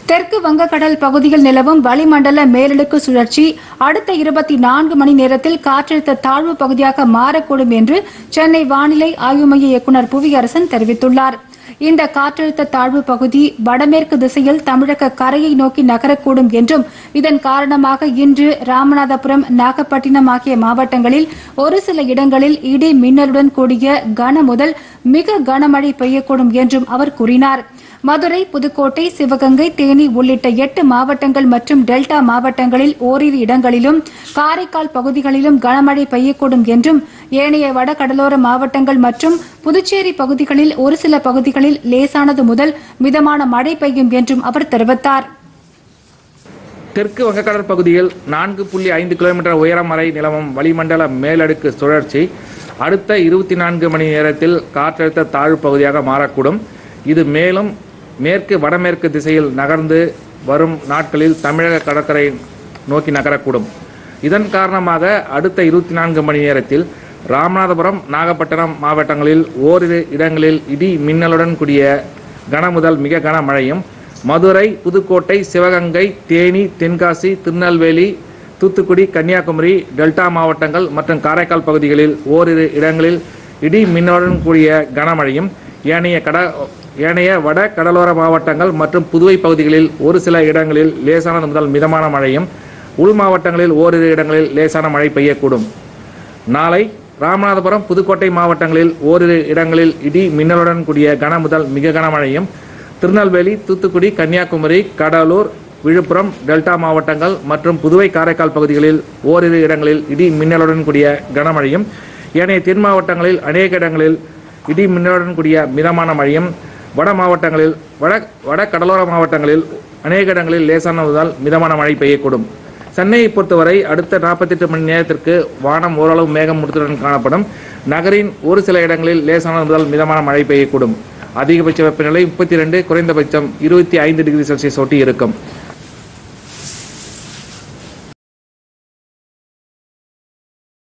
தெற்கு வங்கக்கடல் பகுதியில் நிலவும் வளிமண்டல மேலடுக்கு சுழற்சி அடுத்த இருபத்தி நான்கு மணி நேரத்தில் காற்றழுத்த தாழ்வு பகுதியாக மாறக்கூடும் என்று சென்னை வானிலை ஆய்வு மைய இயக்குநர் புவியரசன் தெரிவித்துள்ளார் இந்த காற்றழுத்த தாழ்வு பகுதி வடமேற்கு திசையில் தமிழக கரையை நோக்கி நகரக்கூடும் என்றும் இதன் காரணமாக இன்று ராமநாதபுரம் நாகப்பட்டினம் ஆகிய மாவட்டங்களில் ஒரு சில இடங்களில் இடி மின்னலுடன் கூடிய கன முதல் மிக கனமழை பெய்யக்கூடும் என்றும் அவர் கூறினார் மதுரை புதுக்கோட்டை சிவகங்கை தேனி உள்ளிட்ட எட்டு மாவட்டங்கள் மற்றும் டெல்டா மாவட்டங்களில் ஓரிரு இடங்களிலும் காரைக்கால் பகுதிகளிலும் கனமழை பெய்யக்கூடும் என்றும் ஏனைய வட கடலோர மாவட்டங்கள் மற்றும் புதுச்சேரி பகுதிகளில் ஒரு சில பகுதிகளில் லேசானது முதல் மிதமான மழை பெய்யும் என்றும் அவர் தெரிவித்தார் தெற்கு வங்கக்கடல் பகுதியில் நான்கு புள்ளி ஐந்து கிலோமீட்டர் உயரம் வரை நிலவும் வளிமண்டல மேலடுக்கு சுழற்சி அடுத்த இருபத்தி நான்கு மணி நேரத்தில் காற்றழுத்த தாழ்வு பகுதியாக மாறக்கூடும் இது மேலும் மேற்கு வடமேற்கு திசையில் நகர்ந்து வரும் நாட்களில் தமிழக கடற்கரை நோக்கி நகரக்கூடும் இதன் காரணமாக அடுத்த இருபத்தி நான்கு மணி நேரத்தில் ராமநாதபுரம் நாகப்பட்டினம் மாவட்டங்களில் ஓரிரு இடங்களில் இடி மின்னலுடன் கூடிய கன முதல் மிக கனமழையும் மதுரை புதுக்கோட்டை சிவகங்கை தேனி தென்காசி திருநெல்வேலி தூத்துக்குடி கன்னியாகுமரி டெல்டா மாவட்டங்கள் மற்றும் காரைக்கால் பகுதிகளில் ஓரிரு இடங்களில் இடி மின்னலுடன் கூடிய கனமழையும் ஏனைய கட ஏனைய வட கடலோர மாவட்டங்கள் மற்றும் புதுவை பகுதிகளில் ஒரு சில இடங்களில் லேசானது முதல் மிதமான மழையும் உள் மாவட்டங்களில் ஓரிரு இடங்களில் லேசான மழை பெய்யக்கூடும் நாளை ராமநாதபுரம் புதுக்கோட்டை மாவட்டங்களில் ஓரிரு இடங்களில் இடி மின்னலுடன் கூடிய கன முதல் மிக கனமழையும் திருநெல்வேலி தூத்துக்குடி கன்னியாகுமரி கடலூர் விழுப்புரம் டெல்டா மாவட்டங்கள் மற்றும் புதுவை காரைக்கால் பகுதிகளில் ஓரிரு இடங்களில் இடி மின்னலுடன் கூடிய கனமழையும் ஏனைய தென் மாவட்டங்களில் அநேக இடங்களில் இடி மின்னலுடன் கூடிய மிதமான மழையும் வட மாவட்டங்களில் வட வட கடலோர மாவட்டங்களில் அநேக இடங்களில் லேசான முதல் மிதமான மழை பெய்யக்கூடும் சென்னையை பொறுத்தவரை அடுத்த 48 மணி நேரத்திற்கு வானம் ஓரளவு மேகமூட்டத்துடன் காணப்படும் நகரின் ஒரு சில இடங்களில் லேசான முதல் மிதமான மழை பெய்யக்கூடும் அதிகபட்ச வெப்பநிலை முப்பத்தி ரெண்டு குறைந்தபட்சம் இருபத்தி ஐந்து டிகிரி செல்சியஸ் ஒட்டி இருக்கும்